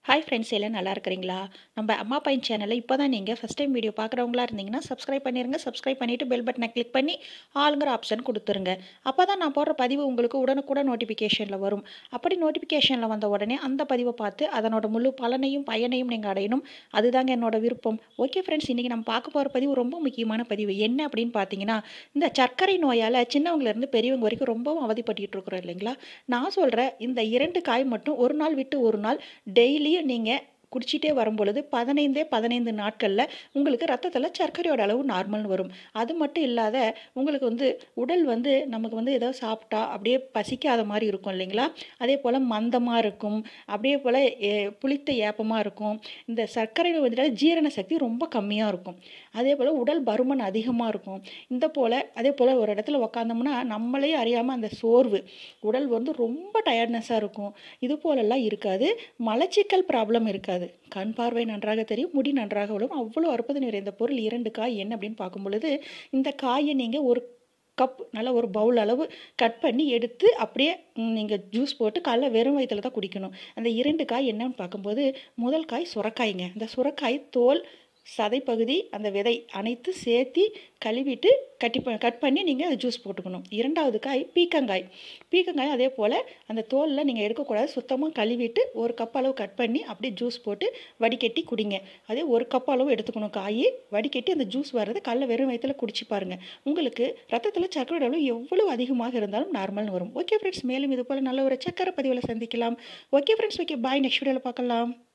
hi friends எல்லாம் நல்லா இருக்கிறீங்களா நம்ம அம்மா பையன் சேனலை இப்போ தான் நீங்கள் ஃபஸ்ட் டைம் வீடியோ பார்க்குறவங்களா இருந்தீங்கன்னா சப்ஸ்கிரைப் பண்ணிடுங்க சப்ஸ்கிரைப் பண்ணிவிட்டு பெல் பட்டனை கிளிக் பண்ணி ஆளுங்கிற ஆப்ஷன் கொடுத்துருங்க அப்போ தான் நான் போடுற பதிவு உங்களுக்கு உடனுக்குடன் நோட்டிஃபிகேஷனில் வரும் அப்படி நோட்டிஃபிகேஷனில் வந்த உடனே அந்த பதிவை பார்த்து அதனோட முழு பலனையும் பயனையும் நீங்கள் அடையணும் அதுதாங்க என்னோட விருப்பம் ஓகே ஃப்ரெண்ட்ஸ் இன்றைக்கி நம்ம பார்க்க போகிற பதிவு ரொம்ப முக்கியமான பதிவு என்ன அப்படின்னு பார்த்தீங்கன்னா இந்த சர்க்கரை நோயால் சின்னவங்கலேருந்து பெரியவங்க வரைக்கும் ரொம்பவும் அவதிப்பட்டுட்டு இருக்கிறோம் இல்லைங்களா நான் சொல்கிறேன் இந்த இரண்டு காய் மட்டும் ஒரு நாள் விட்டு ஒரு நாள் டெய்லியும் நீங்கள் குடிச்சிட்டே வரும் பொழுது பதினைந்தே பதினைந்து நாட்களில் உங்களுக்கு ரத்தத்தில் சர்க்கரையோட அளவு நார்மல்னு வரும் அது மட்டும் இல்லாத உங்களுக்கு வந்து உடல் வந்து நமக்கு வந்து ஏதோ சாப்பிட்டா அப்படியே பசிக்காத மாதிரி இருக்கும் இல்லைங்களா அதே போல் மந்தமாக இருக்கும் அப்படியே போல் புளித்த ஏப்பமாக இருக்கும் இந்த சர்க்கரை வந்துட்டு ஜீரண சக்தி ரொம்ப கம்மியாக இருக்கும் அதே போல் உடல் பருமன் அதிகமாக இருக்கும் இந்த போல் அதே போல் ஒரு இடத்துல உக்காந்தோம்னா நம்மளே அறியாமல் அந்த சோர்வு உடல் வந்து ரொம்ப டயர்ட்னஸாக இருக்கும் இது போலெல்லாம் இருக்காது மலச்சிக்கல் ப்ராப்ளம் இருக்காது கண் பார்வை நன்றாக தெரியும் முடி நன்றாக விடும் அவ்வளோ அற்புதம் நிறைந்த பொருள் இரண்டு காய் என்ன அப்படின்னு பார்க்கும் பொழுது இந்த காயை நீங்கள் ஒரு கப் நல்லா ஒரு பவுல் அளவு கட் பண்ணி எடுத்து அப்படியே நீங்கள் ஜூஸ் போட்டு காலைல வெறும் வயிற்றில் தான் குடிக்கணும் அந்த இரண்டு காய் என்னன்னு பார்க்கும்போது முதல் காய் சுரக்காய்ங்க இந்த சுரக்காய் தோல் சதைப்பகுதி அந்த விதை அனைத்து சேர்த்து கழுவிட்டு கட்டி ப கட் பண்ணி நீங்கள் அதை ஜூஸ் போட்டுக்கணும் இரண்டாவது காய் பீக்கங்காய் பீக்கங்காய் அதே போல் அந்த தோலில் நீங்கள் எடுக்கக்கூடாது சுத்தமாக கழுவிட்டு ஒரு கப் அளவு கட் பண்ணி அப்படியே ஜூஸ் போட்டு வடிகட்டி குடிங்க அதே ஒரு கப் அளவு எடுத்துக்கணும் காய் வடிகட்டி அந்த ஜூஸ் வர்றது காலைல வெறும் வயிற்றில் குடிச்சு பாருங்கள் உங்களுக்கு ரத்தத்தில் சர்க்கரை அளவு எவ்வளோ அதிகமாக இருந்தாலும் நார்மல்னு வரும் ஓகே ஃப்ரெண்ட்ஸ் மேலும் இது போல் நல்ல ஒரு சக்கரை பதிவில் சந்திக்கலாம் okay friends okay bye next வீடியோவில் பார்க்கலாம்